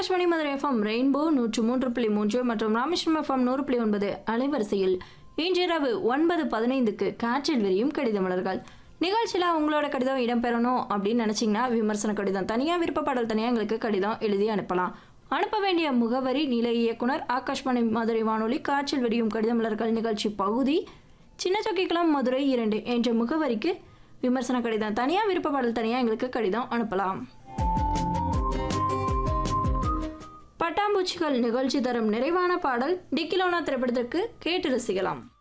Akashvani Madurai FM rainbow நூற்று மூன்று புள்ளி மூன்று மற்றும் ராமேஸ்வரம் எஃப்எம் நூறு புள்ளி ஒன்பது அலைவரிசையில் இன்றிரவு ஒன்பது பதினைந்துக்கு காற்றில் விரியும் கடித மலர்கள் நிகழ்ச்சியில் உங்களோட கடிதம் இடம்பெறணும் அப்படின்னு நினச்சிங்கன்னா விமர்சன கடிதம் தனியாக விருப்பப்பாடல் தனியாக எங்களுக்கு கடிதம் எழுதி அனுப்பலாம் அனுப்ப வேண்டிய முகவரி நிலை இயக்குனர் ஆகாஷ்வாணி மதுரை வானொலி காற்றில் விரியும் கடித மலர்கள் நிகழ்ச்சி பகுதி சின்ன சொக்கிக்குளம் மதுரை இரண்டு என்ற முகவரிக்கு விமர்சன கடிதம் தனியாக விருப்பப்பாடல் தனியாக எங்களுக்கு கடிதம் அனுப்பலாம் பட்டாம்பூச்சிகள் நிகழ்ச்சி தரும் நிறைவான பாடல் டிக்கிலோனா திரைப்படத்திற்கு கேட்டு ரசிக்கலாம்